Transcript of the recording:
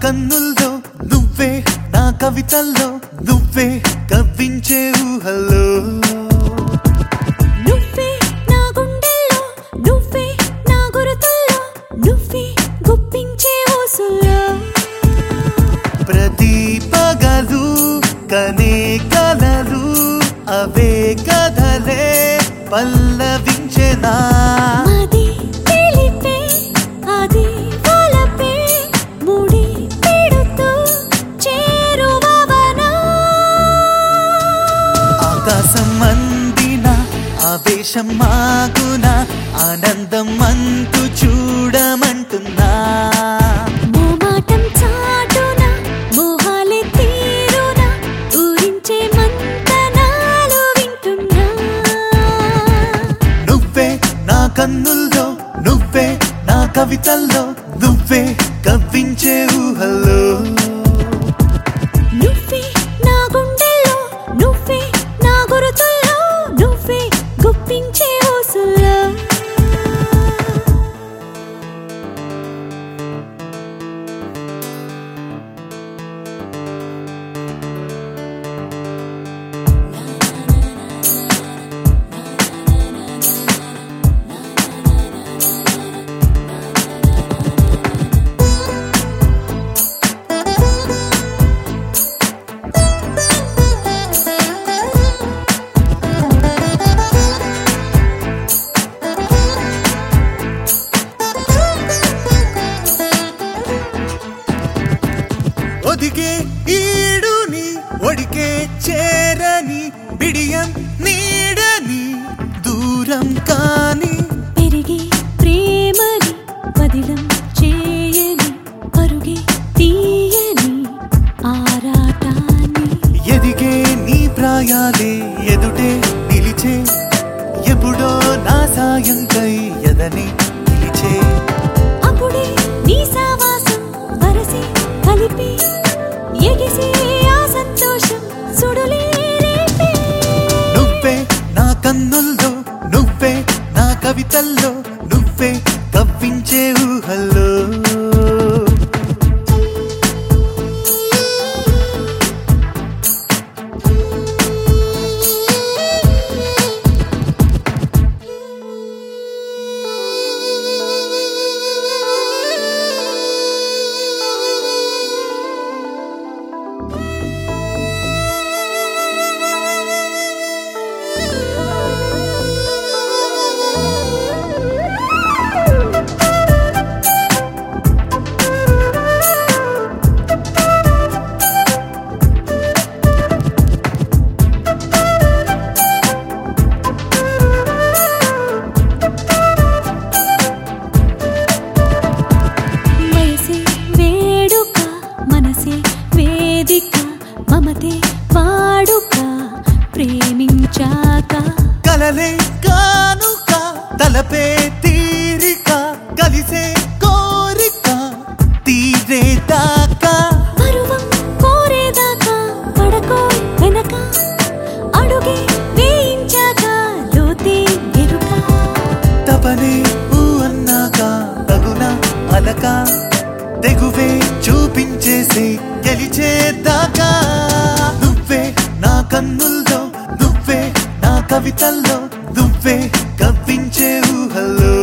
కన్నుల్లో నువ్వే నా కవితల్లో నువ్వే కవ్వించే ఊహల్లో నువ్వే నా గుండెల్లో నువ్వే నా గురుతుల్లో నువ్వే గుప్పించే ఊసుల్లో ప్రతి పగలు కనే కలలు అవే కథలే పల్లవించెనా మది తెలిపే అది వలపే ముడి పెడుతూ చేరువవనా ఆకాశం అందిన ఆవేశం మాగున ఆనందం అంతు చూడమంటున్నా మోమాటం చాటున మోహాలే తీరున ఊరించే మంతనాలు వింటున్నా నువ్వే నా కన్నుల్లో నువ్వే నా కవితల్లో నువ్వే కవ్వించే ఊహల్లో నువ్వే నా గుండెల్లో నువ్వే నా గురుతుల్లో నువ్వే గుప్పించే ఊసుల్లో ఒదిగే ఈడుని ఒడికే చేరని బిడియం నీడని దూరం కాని పెరిగే ప్రేమని పదిలం చేయని పరుగే తీయని ఆరాటాన్ని ఎదిగే నీ ప్రాయాలే ఎదుటే నిలిచే ఎప్పుడో నా సాయంకై ఎదని నిలిచే అప్పుడే నీ సావాసం వరసే కలిపి ఎగిసే ఆ సంతోషం సుడులే రేపే నువ్వే నా కన్నుల్లో నువ్వే నా కవితల్లో నువ్వే కవ్వించే ఊహల్లో వయసే వేడుక మనసే వేదిక మమతే వాడుక ప్రేమించాక కలలే కానుక తలపే తీరిక కలిసే కోరిక తీరే దాకా పరువం కోరేదాకా పడకోయ్ వెనక అడుగే వేయించాక లోతే ఎరుక తపనే ఊ అన్నాక తగున అలక తెగువే చూపించేసి గెలిచేదాకా నువ్వే నా కన్నుల్లో నువ్వే నా కవితల్లో నువ్వే కవ్వించే ఊహల్లో